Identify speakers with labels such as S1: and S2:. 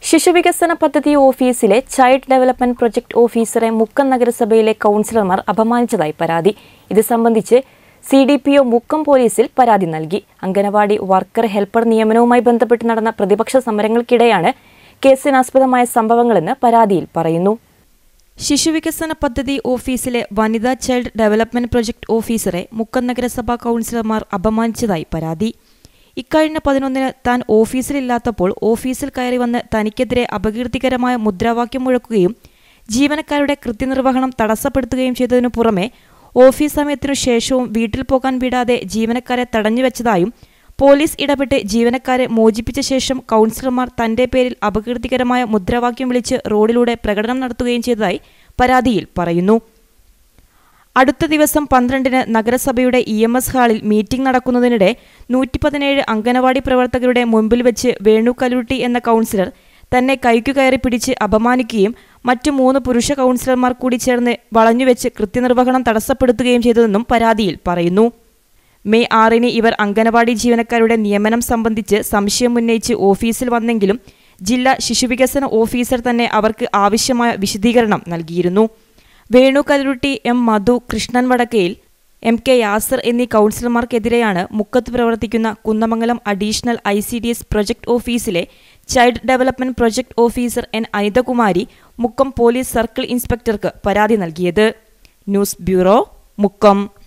S1: ശിശുവികസന പദ്ധതി ഓഫീസിലെ ചൈൽഡ് ഡെവലപ്മെന്റ് പ്രൊജക്ട് ഓഫീസറെ മുക്കം നഗരസഭയിലെ കൗൺസിലർമാർ അപമാനിച്ചതായി പരാതി ഇത് സംബന്ധിച്ച് C D P O Mukkam പോലീസിൽ പരാതി നൽകി അംഗനവാടി വർക്കർ ഹെൽപ്പർ നിയമനവുമായി ബന്ധപ്പെട്ട് നടന്ന പ്രതിപക്ഷ സമരങ്ങൾക്കിടെയാണ് കേസിനാസ്പദമായ സംഭവങ്ങളെന്ന് പരാതിയിൽ പറയുന്നു ശിശുവികസന പദ്ധതി ഓഫീസിലെ വനിതാ ചൈൽഡ് ഡെവലപ്മെന്റ് പ്രൊജക്ട് ഓഫീസറെ മുക്കം നഗരസഭാ കൗൺസിലർമാർ അപമാനിച്ചതായി പരാതി ഇക്കഴിഞ്ഞ പതിനൊന്നിന് താൻ ഓഫീസിലില്ലാത്തപ്പോൾ ഓഫീസിൽ കയറി വന്ന് തനിക്കെതിരെ അപകീർത്തികരമായ മുദ്രാവാക്യം മുഴക്കുകയും ജീവനക്കാരുടെ കൃത്യനിർവഹണം തടസ്സപ്പെടുത്തുകയും ചെയ്തതിനു പുറമെ ഓഫീസ് സമയത്തിനു ശേഷവും വീട്ടിൽ പോകാൻ വിടാതെ ജീവനക്കാരെ തടഞ്ഞുവെച്ചതായും പോലീസ് ഇടപെട്ട് ജീവനക്കാരെ മോചിപ്പിച്ച ശേഷം കൗൺസിലർമാർ തന്റെ പേരിൽ അപകീർത്തികരമായ മുദ്രാവാക്യം വിളിച്ച് റോഡിലൂടെ പ്രകടനം നടത്തുകയും ചെയ്തതായി പരാതിയിൽ പറയുന്നു അടുത്ത ദിവസം പന്ത്രണ്ടിന് നഗരസഭയുടെ ഇ എം എസ് ഹാളിൽ മീറ്റിംഗ് നടക്കുന്നതിനിടെ നൂറ്റി പതിനേഴ് അംഗനവാടി പ്രവർത്തകരുടെ മുൻപിൽ വെച്ച് വേണു കലുട്ടി എന്ന കൗൺസിലർ തന്നെ കൈക്കു കയറി പിടിച്ച് അപമാനിക്കുകയും മറ്റു മൂന്ന് പുരുഷ കൗൺസിലർമാർ കൂടി ചേർന്ന് വളഞ്ഞുവെച്ച് കൃത്യനിർവഹണം തടസ്സപ്പെടുത്തുകയും ചെയ്തതെന്നും പരാതിയിൽ പറയുന്നു മെയ് ആറിന് ഇവർ അംഗനവാടി ജീവനക്കാരുടെ നിയമനം സംബന്ധിച്ച് സംശയമുന്നയിച്ച് ഓഫീസിൽ വന്നെങ്കിലും ജില്ലാ ശിശുവികസന ഓഫീസർ തന്നെ അവർക്ക് ആവശ്യമായ വിശദീകരണം നൽകിയിരുന്നു Venu Kalurutty M Madhu Krishnan Vadakkayil M K Yasar എന്നീ കൗൺസിലർമാർക്കെതിരെയാണ് മുക്കത്ത് പ്രവർത്തിക്കുന്ന Kunnamangalam additional I C D S project ഓഫീസിലെ child development project officer N Anithakumari Mukkam police circle ഇൻസ്പെക്ടർക്ക് പരാതി നൽകിയത് ന്യൂസ് ബ്യൂറോ മുക്കം